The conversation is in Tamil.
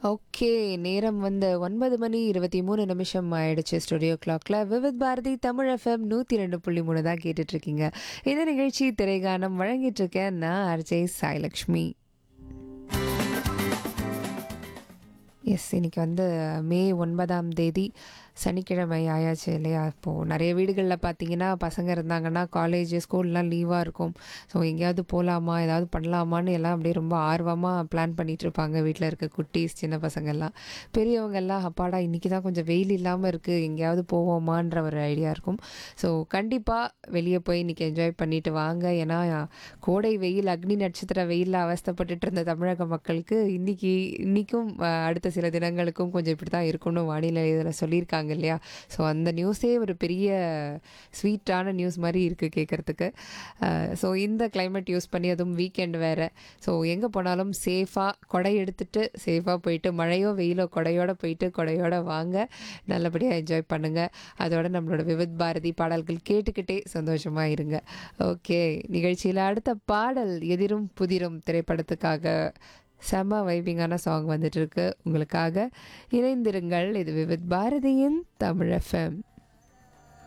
ஓகே நேரம் வந்து ஒன்பது மணி இருபத்தி மூணு நிமிஷம் ஆயிடுச்சு ஸ்டுடியோ கிளாக்ல விவித் பாரதி தமிழ் எஃப்எம் நூற்றி ரெண்டு புள்ளி மூணு தான் கேட்டுட்டு இருக்கீங்க இந்த நிகழ்ச்சி திரைகானம் வழங்கிட்டு இருக்கேன் நான் அர்ஜே சாய்லக்ஷ்மி எஸ் இன்னைக்கு வந்து மே ஒன்பதாம் தேதி சனிக்கிழமை ஆயாச்சு இல்லையா இப்போது நிறைய வீடுகளில் பார்த்தீங்கன்னா பசங்க இருந்தாங்கன்னா காலேஜ் ஸ்கூல்லாம் லீவாக இருக்கும் ஸோ எங்கேயாவது போகலாமா ஏதாவது பண்ணலாமான்னு எல்லாம் அப்படியே ரொம்ப ஆர்வமாக பிளான் பண்ணிட்டு இருப்பாங்க வீட்டில் இருக்க குட்டீஸ் சின்ன பசங்கள்லாம் பெரியவங்கெல்லாம் அப்பாடா இன்றைக்கி தான் கொஞ்சம் வெயில் இல்லாமல் இருக்குது எங்கேயாவது போவோமான்ற ஒரு ஐடியா இருக்கும் ஸோ கண்டிப்பாக வெளியே போய் இன்றைக்கி என்ஜாய் பண்ணிட்டு வாங்க ஏன்னா கோடை வெயில் அக்னி நட்சத்திர வெயிலில் அவஸ்தைப்பட்டுட்டு இருந்த தமிழக மக்களுக்கு இன்றைக்கி இன்றைக்கும் அடுத்த சில தினங்களுக்கும் கொஞ்சம் இப்படி தான் இருக்கும்னு வானிலை இதில் சொல்லியிருக்காங்க இல்லையா ஸோ அந்த நியூஸே ஒரு பெரிய ஸ்வீட்டான நியூஸ் மாதிரி இருக்குது கேட்குறதுக்கு ஸோ இந்த climate யூஸ் பண்ணி அதுவும் வீக்கெண்ட் வேறு ஸோ எங்கே போனாலும் சேஃபாக கொடை எடுத்துகிட்டு சேஃபாக போயிட்டு மழையோ வெயிலோ கொடையோட போயிட்டு கொடையோட வாங்க நல்லபடியாக என்ஜாய் பண்ணுங்கள் அதோட நம்மளோட விவித் பாரதி பாடல்கள் கேட்டுக்கிட்டே சந்தோஷமாக இருங்க ஓகே நிகழ்ச்சியில் அடுத்த பாடல் எதிரும் புதிரும் திரைப்படத்துக்காக செம்ம வைபிங்கான சாங் வந்துட்டு இருக்கு உங்களுக்காக இணைந்திருங்கள் இது விவித் பாரதியின் தமிழ் எஃப்எம்